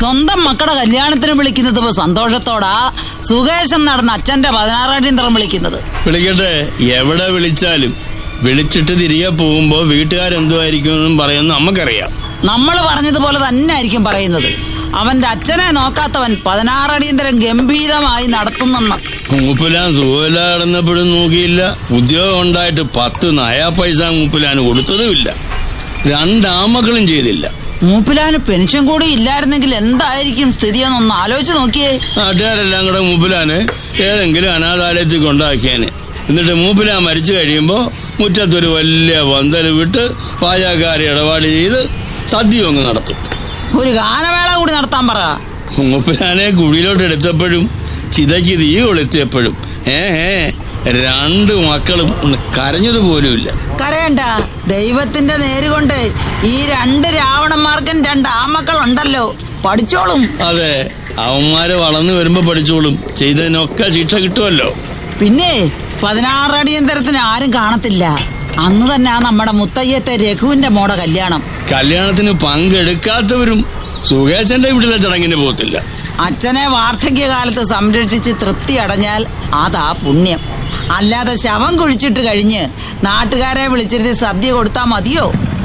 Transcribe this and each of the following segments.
സ്വന്തം മക്കളുടെ കല്യാണത്തിന് വിളിക്കുന്നത് ഇപ്പൊ സന്തോഷത്തോടാ സുകേശൻ നടന്ന അച്ഛന്റെ പതിനാറാടിയന്തരം വിളിക്കുന്നത് വിളിക്കട്ടെ എവിടെ വിളിച്ചാലും വിളിച്ചിട്ട് തിരികെ പോകുമ്പോ വീട്ടുകാരെന്തുമായിരിക്കും എന്നും പറയുന്നത് നമുക്കറിയാം നമ്മൾ പറഞ്ഞതുപോലെ തന്നെ ആയിരിക്കും പറയുന്നത് അവന്റെ അച്ഛനെ നോക്കാത്തവൻ പതിനാറടിയന്തരം ഗംഭീരമായി നടത്തുന്നെന്ന് മൂപ്പിലാൻ സുഖമില്ല കിടന്നപ്പോഴും നോക്കിയില്ല ഉദ്യോഗം ഉണ്ടായിട്ട് പത്ത് നയാ പൈസ മൂപ്പിലാൻ കൊടുത്തതുമില്ല രണ്ടാമക്കളും ചെയ്തില്ല മൂപ്പിലാന് പെൻഷൻ കൂടി ഇല്ലായിരുന്നെങ്കിൽ എന്തായിരിക്കും സ്ഥിതിയെന്നൊന്ന് ആലോചിച്ച് നോക്കിയേ നാട്ടുകാരെല്ലാം കൂടെ മൂപ്പിലാന് ഏതെങ്കിലും അനാഥാലയത്തിൽ കൊണ്ടാക്കിയാന് എന്നിട്ട് മൂപ്പിലാൻ മരിച്ചു കഴിയുമ്പോ മുറ്റത്തൊരു വലിയ പന്തൽ വിട്ട് പാചകക്കാരെ ഇടപാട് ചെയ്ത് സദ്യ അങ്ങ് നടത്തും ഒരു ഗാനമേള കൂടി നടത്താൻ പറ മൂപ്പിലാനെ കുഴിയിലോട്ട് എടുത്തപ്പോഴും ചിതയ്ക്ക് തീ കൊളുത്തിയപ്പോഴും ഏ ഏ രണ്ട് മക്കളും ഒന്ന് കരഞ്ഞത് പോലുമില്ല കരയണ്ട ദൈവത്തിന്റെ നേരുകൊണ്ട് ഈ രണ്ട് രാവണന്മാർക്കും രണ്ട് ആമക്കളുണ്ടല്ലോ പഠിച്ചോളും അതെ അവന്മാര് വളർന്നു വരുമ്പോ പഠിച്ചോളും ചെയ്തതിനൊക്കെ ശിക്ഷ കിട്ടുമല്ലോ പിന്നെ പതിനാറ് അടിയന്തരത്തിന് ആരും കാണത്തില്ല അന്ന് തന്നെ നമ്മുടെ മുത്തയ്യത്തെ രഘുവിന്റെ മോടെ കല്യാണം കല്യാണത്തിന് പങ്കെടുക്കാത്തവരും സുകേശന്റെ വീട്ടിലെ ചടങ്ങിന് പോകത്തില്ല അച്ഛനെ വാർദ്ധക്യകാലത്ത് സംരക്ഷിച്ച് തൃപ്തി അടഞ്ഞാൽ അതാ പുണ്യം അല്ലാതെ ശവം കുഴിച്ചിട്ട് കഴിഞ്ഞ് നാട്ടുകാരെ വിളിച്ചിരുത്തി സദ്യ കൊടുത്താ മതിയോ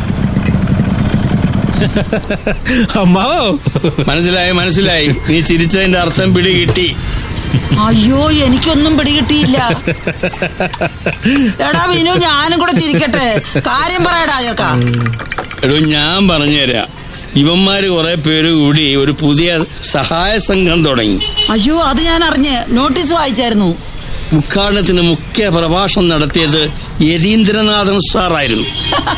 അമ്മാവോ മനസ്സിലായി മനസ്സിലായി നീ ചിരിച്ചതിന്റെ അർത്ഥം പിടി കിട്ടി അയ്യോ എനിക്കൊന്നും പിടികിട്ടിയില്ല എടാ വിനു ഞാനും കൂടെ ചിരിക്കട്ടെ കാര്യം പറയടാ ചേർക്കാ എടോ ഞാൻ പറഞ്ഞുതരാം ഇവന്മാര് കുറെ പേര് കൂടി ഒരു പുതിയ സഹായ സംഘം തുടങ്ങി അയ്യോ അത് ഞാൻ അറിഞ്ഞ് നോട്ടീസ് വായിച്ചായിരുന്നു ഉദ്ഘാടനത്തിന് മുഖ്യ പ്രഭാഷണം നടത്തിയത് യതീന്ദ്രനാഥൻ സാറായിരുന്നു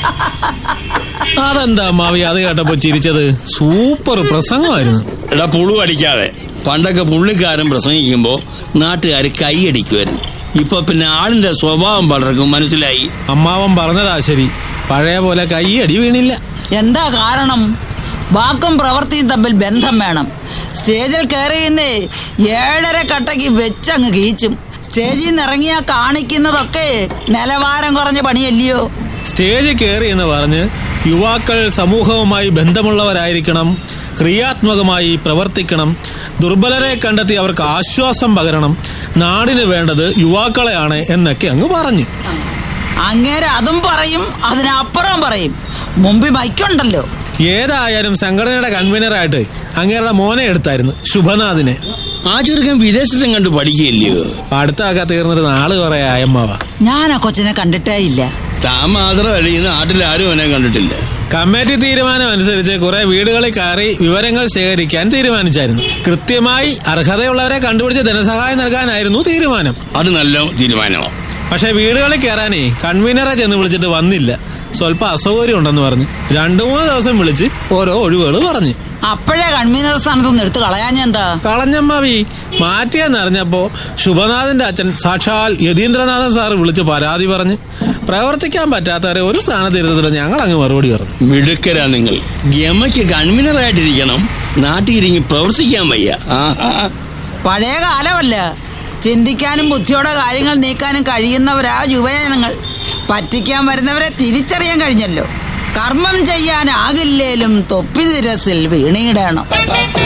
അതെന്താ അമ്മാവി അത് കേട്ടപ്പോ ചിരിച്ചത് സൂപ്പർ പ്രസംഗമായിരുന്നു എടാ പുളു അടിക്കാതെ പണ്ടൊക്കെ പുള്ളിക്കാരൻ പ്രസംഗിക്കുമ്പോ നാട്ടുകാർ കൈയടിക്കുമായിരുന്നു ഇപ്പൊ പിന്നെ ആളിന്റെ സ്വഭാവം പലർക്കും മനസ്സിലായി അമ്മാവൻ പറഞ്ഞതാ ശരി പഴയ പോലെ കൈയടി വീണില്ല എന്താ കാരണം വാക്കും പ്രവൃത്തിയും തമ്മിൽ ബന്ധം വേണം സ്റ്റേജിൽ കയറിയുന്നേ ഏഴര കട്ടയ്ക്ക് വെച്ചങ്ങ് കീച്ചും സ്റ്റേജിൽ നിന്ന് ഇറങ്ങിയാ കാണിക്കുന്നതൊക്കെ നിലവാരം കുറഞ്ഞ പണിയല്ലയോ സ്റ്റേജിൽ കയറി എന്ന് പറഞ്ഞ് യുവാക്കൾ സമൂഹവുമായി ബന്ധമുള്ളവരായിരിക്കണം ക്രിയാത്മകമായി പ്രവർത്തിക്കണം ദുർബലരെ കണ്ടെത്തി അവർക്ക് ആശ്വാസം പകരണം നാടിന് വേണ്ടത് യുവാക്കളെയാണ് എന്നൊക്കെ അങ്ങ് പറഞ്ഞു അങ്ങേരെ അതും പറയും അതിനപ്പുറം പറയും മുമ്പിൽ മൈക്കുണ്ടല്ലോ ഏതായാലും സംഘടനയുടെ കൺവീനറായിട്ട് അങ്ങേരുടെ മോനെ എടുത്തായിരുന്നു ശുഭനാഥിനെ ആ ചെറുക്കൻ വിദേശത്തും കണ്ട് പഠിക്കുകയില്ലയോ അടുത്തൊക്കെ തീർന്നിട്ട് നാള് കുറെ ആയമ്മാവ ഞാൻ ആ കൊച്ചിനെ കണ്ടിട്ടേ ഇല്ല താൻ മാത്രമല്ല ഈ നാട്ടിൽ ആരും അവനെ കണ്ടിട്ടില്ല കമ്മിറ്റി തീരുമാനം അനുസരിച്ച് കുറെ വീടുകളിൽ കയറി വിവരങ്ങൾ ശേഖരിക്കാൻ തീരുമാനിച്ചായിരുന്നു കൃത്യമായി അർഹതയുള്ളവരെ കണ്ടുപിടിച്ച് ധനസഹായം നൽകാനായിരുന്നു തീരുമാനം അത് നല്ല തീരുമാനമാണ് പക്ഷെ വീടുകളിൽ കയറാനേ കൺവീനറെ ചെന്ന് വിളിച്ചിട്ട് വന്നില്ല സ്വല്പം അസൗകര്യം ഉണ്ടെന്ന് പറഞ്ഞു രണ്ടു മൂന്ന് ദിവസം വിളിച്ച് ഓരോ ഒഴിവുകൾ പറഞ്ഞു അപ്പോഴേ കൺവീനർ സ്ഥാനത്തുനിന്ന് എടുത്ത് കളയാഞ്ഞെന്താ കളഞ്ഞമ്മാവി മാറ്റിയെന്നറിഞ്ഞപ്പോ ശുഭനാഥന്റെ അച്ഛൻ സാക്ഷാൽ യതീന്ദ്രനാഥൻ സാർ വിളിച്ച് പരാതി പറഞ്ഞ് പ്രവർത്തിക്കാൻ പറ്റാത്തവരെ ഒരു സ്ഥാനത്തിരുന്നതിൽ ഞങ്ങൾ അങ്ങ് മറുപടി പറഞ്ഞു മിടുക്കരാ നിങ്ങൾ ഗമയ്ക്ക് കൺവീനറായിട്ടിരിക്കണം നാട്ടിലിരിങ്ങി പ്രവർത്തിക്കാൻ വയ്യ ആഹാ. പഴയ കാലമല്ല ചിന്തിക്കാനും ബുദ്ധിയോടെ കാര്യങ്ങൾ നീക്കാനും കഴിയുന്നവരാ യുവജനങ്ങൾ പറ്റിക്കാൻ വരുന്നവരെ തിരിച്ചറിയാൻ കഴിഞ്ഞല്ലോ കർമ്മം ചെയ്യാനാകില്ലേലും തൊപ്പി തിരസിൽ വീണിടണം